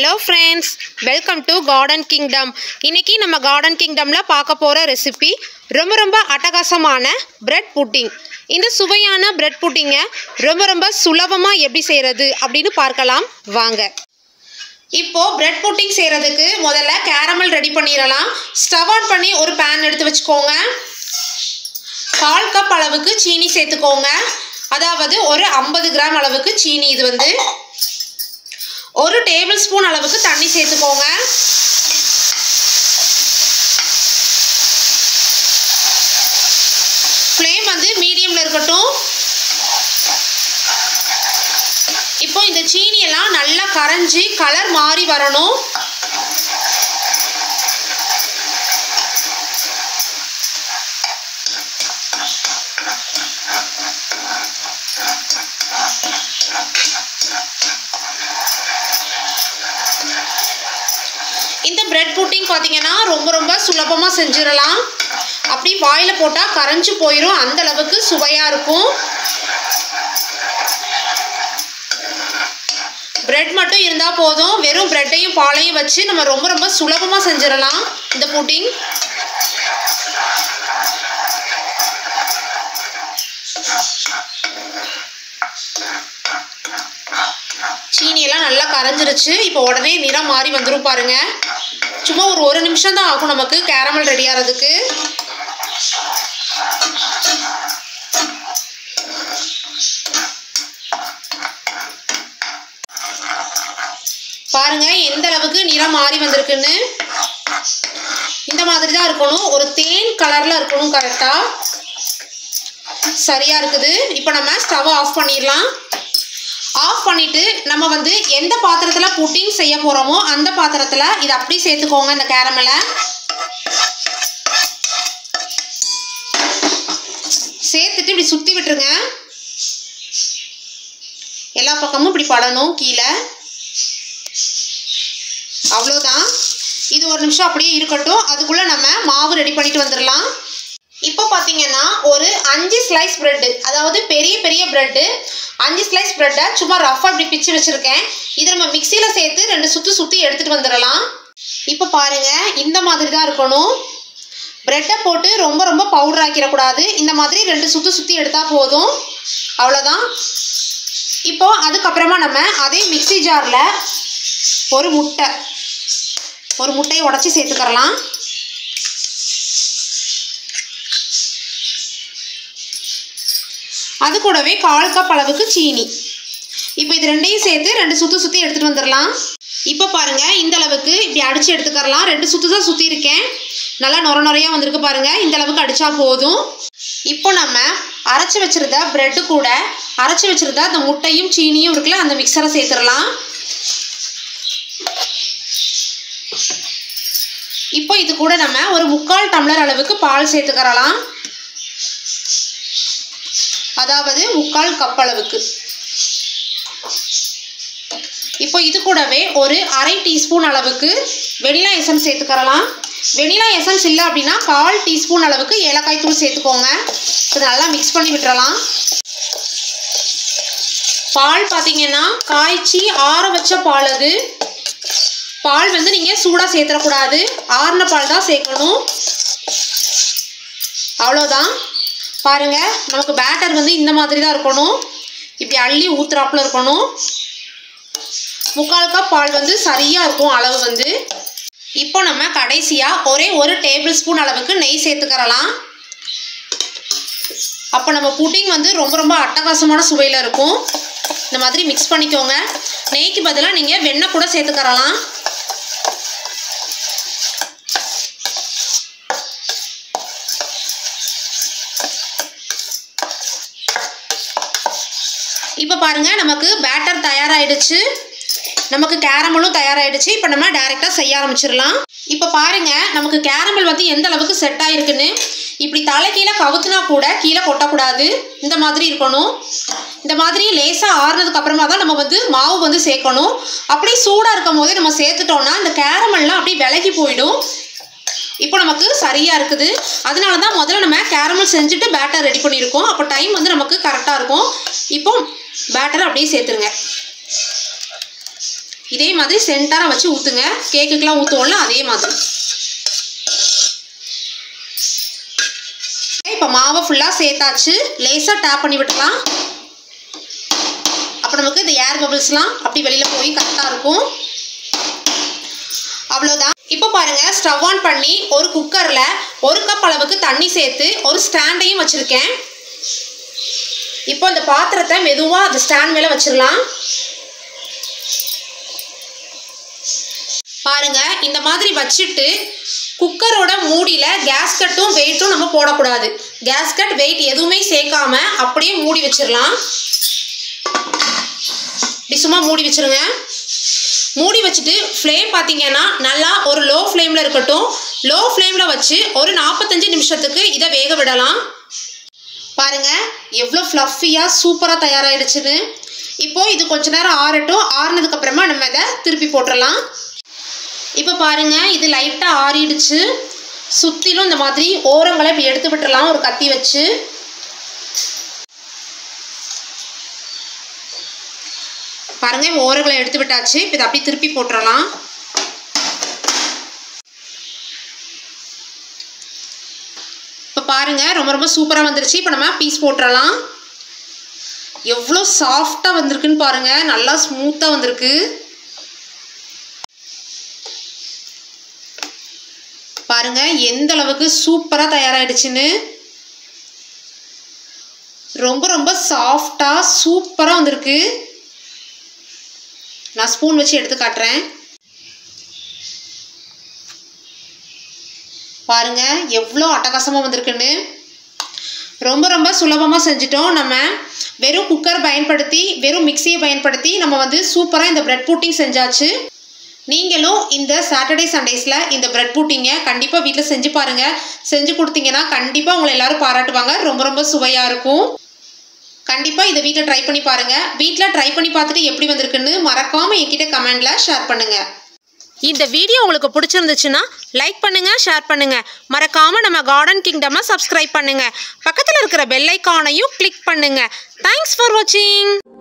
hello friends welcome to garden kingdom இன்னைக்கு நம்ம garden கிங்டமில் பார்க்க போகிற ரெசிபி ரொம்ப ரொம்ப அட்டகாசமான பிரெட் புட்டிங் இந்த சுவையான பிரெட் புட்டிங்கை ரொம்ப ரொம்ப சுலபமாக எப்படி செய்கிறது அப்படின்னு பார்க்கலாம் வாங்க இப்போ பிரெட் புட்டிங் செய்கிறதுக்கு முதல்ல கேரமல் ரெடி பண்ணிடலாம் ஸ்டவ் ஆன் பண்ணி ஒரு பேன் எடுத்து வச்சுக்கோங்க கால் கப் அளவுக்கு சீனி சேர்த்துக்கோங்க அதாவது ஒரு ஐம்பது கிராம் அளவுக்கு சீனி இது வந்து ஒரு டேபிள் ஸ்பூன் அளவுக்கு தண்ணி சேர்த்துக்கோங்க ஃப்ளேம் வந்து மீடியமில் இருக்கட்டும் இப்போ இந்த சீனி எல்லாம் நல்லா கரைஞ்சி கலர் மாறி வரணும் இந்த பிரெட் புட்டிங் பார்த்தீங்கன்னா ரொம்ப ரொம்ப சுலபமாக செஞ்சிடலாம் அப்படி வாயில் போட்டால் கரைஞ்சி போயிடும் அந்த அளவுக்கு சுவையாக இருக்கும் பிரெட் மட்டும் இருந்தால் போதும் வெறும் பிரெட்டையும் பாலையும் வச்சு நம்ம ரொம்ப ரொம்ப சுலபமாக செஞ்சிடலாம் இந்த புட்டிங் சீனியெல்லாம் நல்லா கரைஞ்சிருச்சு இப்போ உடனே நிறம் மாறி வந்துடும் பாருங்க சும்மா ஒரு ஒரு நிமிஷம் தான் ஆகும் நமக்கு கேரமல் ரெடி ஆகிறதுக்கு பாருங்க எந்த அளவுக்கு நிறம் மாறி வந்திருக்குன்னு இந்த மாதிரி தான் இருக்கணும் ஒரு தேன் கலர்ல இருக்கணும் கரெக்டா சரியா இருக்குது இப்போ நம்ம ஸ்டவ் ஆஃப் பண்ணிடலாம் ஆஃப் பண்ணிவிட்டு நம்ம வந்து எந்த பாத்திரத்தில் புட்டிங் செய்ய போகிறோமோ அந்த பாத்திரத்தில் இதை அப்படி சேர்த்துக்கோங்க இந்த கேரமலை சேர்த்துட்டு இப்படி சுற்றி விட்டுருங்க எல்லா பக்கமும் இப்படி படணும் கீழே அவ்வளோதான் இது ஒரு நிமிஷம் அப்படியே இருக்கட்டும் அதுக்குள்ளே நம்ம மாவு ரெடி பண்ணிட்டு வந்துடலாம் இப்போ பார்த்தீங்கன்னா ஒரு அஞ்சு ஸ்லைஸ் ப்ரெட்டு அதாவது பெரிய பெரிய ப்ரெட்டு அஞ்சு ஸ்லைஸ் ப்ரெட்டை சும்மா ரஃபாக இப்படி பிச்சு வச்சுருக்கேன் இதை நம்ம மிக்சியில் சேர்த்து ரெண்டு சுற்றி சுற்றி எடுத்துகிட்டு வந்துடலாம் இப்போ பாருங்கள் இந்த மாதிரி தான் இருக்கணும் ப்ரெட்டை போட்டு ரொம்ப ரொம்ப பவுடர் ஆக்கிடக்கூடாது இந்த மாதிரி ரெண்டு சுற்றி சுற்றி எடுத்தால் போதும் அவ்வளோதான் இப்போ அதுக்கப்புறமா நம்ம அதே மிக்சி ஜாரில் ஒரு முட்டை ஒரு முட்டையை உடச்சி சேர்த்துக்கிறலாம் அது கூடவே கால் கப் அளவுக்கு சீனி இப்போ இது ரெண்டையும் சேர்த்து ரெண்டு சுற்று சுற்றி எடுத்துகிட்டு வந்துடலாம் இப்போ பாருங்கள் இந்த அளவுக்கு இப்படி அடித்து எடுத்துக்கரலாம் ரெண்டு சுற்று தான் சுற்றி இருக்கேன் நல்லா நுர நுறையாக வந்திருக்கு பாருங்கள் இந்த அளவுக்கு அடித்தா போதும் இப்போ நம்ம அரைச்சி வச்சுருந்த ப்ரெட்டு கூட அரைச்சி வச்சுருந்த அந்த முட்டையும் சீனியும் இருக்குல்ல அந்த மிக்சரை சேர்த்துடலாம் இப்போ இது கூட நம்ம ஒரு முக்கால் டம்ளர் அளவுக்கு பால் சேர்த்துக்கிறலாம் அதாவது முக்கால் கப் அளவுக்கு இப்போ இது கூடவே ஒரு அரை டீஸ்பூன் அளவுக்கு வெனிலா எசன்ஸ் சேர்த்துக்கிறலாம் வெனிலா எசன்ஸ் இல்லை அப்படின்னா கால் டீஸ்பூன் அளவுக்கு ஏலக்காய் தூள் சேர்த்துக்கோங்க இது நல்லா மிக்ஸ் பண்ணி விட்டுறலாம் பால் பார்த்தீங்கன்னா காய்ச்சி ஆற வச்ச பால் அது பால் வந்து நீங்கள் சூடாக சேர்த்துடக்கூடாது ஆறின பால் தான் சேர்க்கணும் அவ்வளோதான் பாருங்க நமக்கு பேட்டர் வந்து இந்த மாதிரி தான் இருக்கணும் இப்படி அள்ளி ஊத்துறாப்புல இருக்கணும் முக்கால் கப் பால் வந்து சரியாக இருக்கும் அளவு வந்து இப்போ நம்ம கடைசியாக ஒரே ஒரு டேபிள் ஸ்பூன் அளவுக்கு நெய் சேர்த்துக்கிறலாம் அப்போ நம்ம புட்டிங் வந்து ரொம்ப ரொம்ப அட்டகாசமான சுவையில் இருக்கும் இந்த மாதிரி மிக்ஸ் பண்ணிக்கோங்க நெய்க்கு பதிலாக நீங்கள் வெண்ணெய் கூட சேர்த்துக்கிறலாம் இப்போ பாருங்கள் நமக்கு பேட்டர் தயாராகிடுச்சு நமக்கு கேரமலும் தயாராகிடுச்சு இப்போ நம்ம டைரெக்டாக செய்ய ஆரம்பிச்சிடலாம் இப்போ பாருங்கள் நமக்கு கேரமல் வந்து எந்த அளவுக்கு செட் ஆகிருக்குன்னு இப்படி தலை கீழே கவுத்துனா கூட கீழே கொட்டக்கூடாது இந்த மாதிரி இருக்கணும் இந்த மாதிரி லேசாக ஆறுனதுக்கு அப்புறமா தான் நம்ம வந்து மாவு வந்து சேர்க்கணும் அப்படி சூடாக இருக்கும் போதே நம்ம சேர்த்துட்டோம்னா இந்த கேரமல்லாம் அப்படியே விலகி போயிடும் இப்போ நமக்கு சரியாக இருக்குது அதனால தான் முதல்ல நம்ம கேரமல் செஞ்சுட்டு பேட்டர் ரெடி பண்ணியிருக்கோம் அப்போ டைம் வந்து நமக்கு கரெக்டாக இருக்கும் இப்போ பேட்டரை அப்படியே சேர்த்துருங்க இதே மாதிரி சென்டராக வச்சு ஊற்றுங்க கேக்குக்கெலாம் ஊற்றுவோம்ல அதே மாதிரி இப்போ மாவை ஃபுல்லாக சேர்த்தாச்சு லேசாக டேப் பண்ணி விட்டுலாம் அப்போ நமக்கு இந்த ஏர் பபிள்ஸ்லாம் அப்படி வெளியில் போய் கரெக்டாக இருக்கும் அவ்வளோதான் இப்போ பாருங்க ஸ்டவ் ஆன் பண்ணி ஒரு குக்கரில் ஒரு கப் அளவுக்கு தண்ணி சேர்த்து ஒரு ஸ்டாண்டையும் வச்சுருக்கேன் இப்போ அந்த பாத்திரத்தை மெதுவாக அந்த ஸ்டாண்ட் மேலே வச்சிடலாம் பாருங்க இந்த மாதிரி வச்சுட்டு குக்கரோட மூடியில் கேஸ்கட்டும் வெயிட்டும் நம்ம போடக்கூடாது கேஸ்கட் வெயிட் எதுவுமே சேர்க்காம அப்படியே மூடி வச்சிடலாம் இப்படி சும்மா மூடி வச்சிருங்க மூடி வச்சுட்டு ஃப்ளேம் பார்த்தீங்கன்னா நல்லா ஒரு லோ ஃப்ளேமில் இருக்கட்டும் லோ ஃப்ளேமில் வச்சு ஒரு நாற்பத்தஞ்சு நிமிஷத்துக்கு இதை வேக விடலாம் பாருங்க எவ்வளோ ஃப்ளஃபியாக சூப்பராக தயாராகிடுச்சுன்னு இப்போது இது கொஞ்ச நேரம் ஆறட்டும் ஆறுனதுக்கு அப்புறமா நம்ம இதை திருப்பி போட்டுடலாம் இப்போ பாருங்க இது லைட்டாக ஆறிடுச்சு சுற்றிலும் இந்த மாதிரி ஓரங்களை இப்படி எடுத்து விட்டுறலாம் ஒரு கத்தி வச்சு பாருங்க ஓரங்களை எடுத்து விட்டாச்சு இப்போ இதை அப்படியே திருப்பி போட்டுடலாம் இப்போ பாருங்க ரொம்ப ரொம்ப சூப்பராக வந்துருச்சு இப்போ நம்ம பீஸ் போட்டுடலாம் எவ்வளோ சாஃப்டாக வந்திருக்குன்னு பாருங்க நல்லா ஸ்மூத்தாக வந்திருக்கு பாருங்க எந்த அளவுக்கு சூப்பராக தயாராகிடுச்சுன்னு ரொம்ப ரொம்ப சாஃப்டாக சூப்பராக வந்திருக்கு நான் ஸ்பூன் வச்சு எடுத்து காட்டுறேன் பாருங்க எவ்வளோ அட்டகாசமாக வந்திருக்குன்னு ரொம்ப ரொம்ப சுலபமாக செஞ்சிட்டோம் நம்ம வெறும் குக்கர் பயன்படுத்தி வெறும் மிக்சியை பயன்படுத்தி நம்ம வந்து சூப்பராக இந்த பிரெட் புட்டிங் செஞ்சாச்சு நீங்களும் இந்த சாட்டர்டே சண்டேஸில் இந்த பிரெட் புட்டிங்கை கண்டிப்பாக வீட்டில் செஞ்சு பாருங்கள் செஞ்சு கொடுத்தீங்கன்னா கண்டிப்பாக உங்களை எல்லாரும் பாராட்டுவாங்க ரொம்ப ரொம்ப சுவையாக இருக்கும் கண்டிப்பாக இதை வீட்டில் ட்ரை பண்ணி பாருங்கள் வீட்டில் ட்ரை பண்ணி பார்த்துட்டு எப்படி வந்திருக்குன்னு மறக்காமல் என்கிட்ட கமெண்டில் ஷேர் பண்ணுங்கள் இந்த வீடியோ உங்களுக்கு பிடிச்சிருந்துச்சுன்னா லைக் பண்ணுங்க ஷேர் பண்ணுங்க மறக்காம நம்ம கார்டன் கிங்டமை சப்ஸ்கிரைப் பண்ணுங்க பக்கத்தில் இருக்கிற பெல் ஐக்கானையும் கிளிக் பண்ணுங்க தேங்க்ஸ் ஃபார் வாட்சிங்